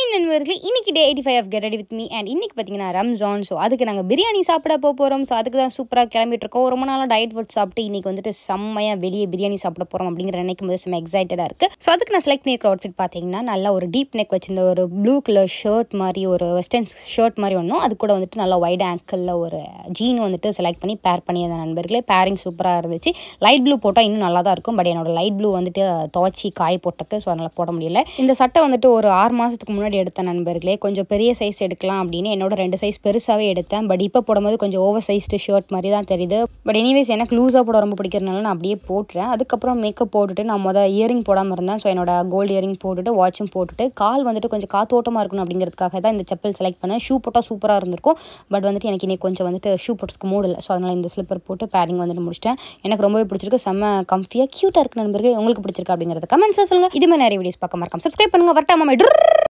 நண்பர்களே இன்னைக்கு day eighty five of get ready with me and இன்னைக்கு பார்த்தீங்கன்னா ரம்ஜான் ஸோ அதுக்கு நாங்கள் பிரியாணி சாப்பிட போக போகிறோம் ஸோ அதுக்கு தான் சூப்பராக கிளம்பிட்டு இருக்கோம் ரொம்ப நாளாக டயட் ஃபுட் சாப்பிட்டு இன்னைக்கு வந்துட்டு செம்மையாக வெளியே பிரியாணி சாப்பிட போகிறோம் அப்படிங்கிற நினைக்கும் போது செம்ம எக்ஸைட்டடாக இருக்குது ஸோ அதுக்கு நான் செலக்ட் பண்ணியிருக்கிற அவுட்ஃபிட் பார்த்தீங்கன்னா நல்லா ஒரு டீப் நெக் வச்சிருந்த ஒரு ப்ளூ கலர் ஷர்ட் மாதிரி ஒரு வெஸ்டர்ன் ஷர்ட் மாதிரி ஒன்றும் அது கூட வந்துட்டு நல்லா வைட் ஆங்கிளில் ஒரு ஜீன் வந்துட்டு செலக்ட் பண்ணி பேர் பண்ணியிருந்தேன் நண்பர்களே பேரிங் சூப்பராக இருந்துச்சு லைட் ப்ளூ போட்டால் இன்னும் நல்லா தான் இருக்கும் பட் என்னோட லைட் ப்ளூ வந்துட்டு துவச்சி காய போட்டிருக்கு ஸோ அதனால் போட முடியல இந்த சட்டை வந்துட்டு ஒரு ஆறு மாதத்துக்கு முன்னாடி எடுத்த நண்பர்களே கொஞ்சம் பெரிய சைஸ் எடுக்கலாம் அப்படின்னு என்னோட ரெண்டு சைஸ் பெருசாகவே எடுத்தேன் பட் இப்போ போடும்போது கொஞ்சம் ஓவர் சைஸ்டு ஷர்ட் மாதிரி தான் தெரியுது பட் எனிவேஸ் எனக்கு லூஸாக போட ரொம்ப பிடிக்கிறதுனால நான் அப்படியே போட்டுறேன் அதுக்கப்புறம் மேக்கப் போட்டுட்டு நான் மொதல் இயரிங் போடாமல் இருந்தேன் ஸோ என்னோட கோல்டு இயரிங் போட்டுட்டு வாட்சும் போட்டுட்டு கால் வந்துட்டு கொஞ்சம் காத்தோட்டமாக இருக்கணும் அப்படிங்கிறதுக்காக தான் இந்த செப்பல் செலக்ட் பண்ணேன் ஷூ போட்டால் சூப்பராக இருந்திருக்கும் பட் வந்துட்டு எனக்கு இன்னைக்கு கொஞ்சம் வந்துட்டு ஷூ போட்டுறதுக்கு மூடல ஸோ அதனால் இந்த ஸ்லிப்பர் போட்டு பேரிங் வந்துட்டு முடிச்சிட்டேன் எனக்கு ரொம்பவே பிடிச்சிருக்கு செம்ம கம்ஃபியாக க்யூட்டாக இருக்கு நண்பர்கள் உங்களுக்கு பிடிச்சிருக்கா அப்படிங்கிறத கமெண்ட்ஸாக சொல்லுங்கள் இது மாதிரி நிறைய வீடியோஸ் பார்க்க மறக்காம சப்ஸ்கிரைப் பண்ணுங்கள் வரட்டாமா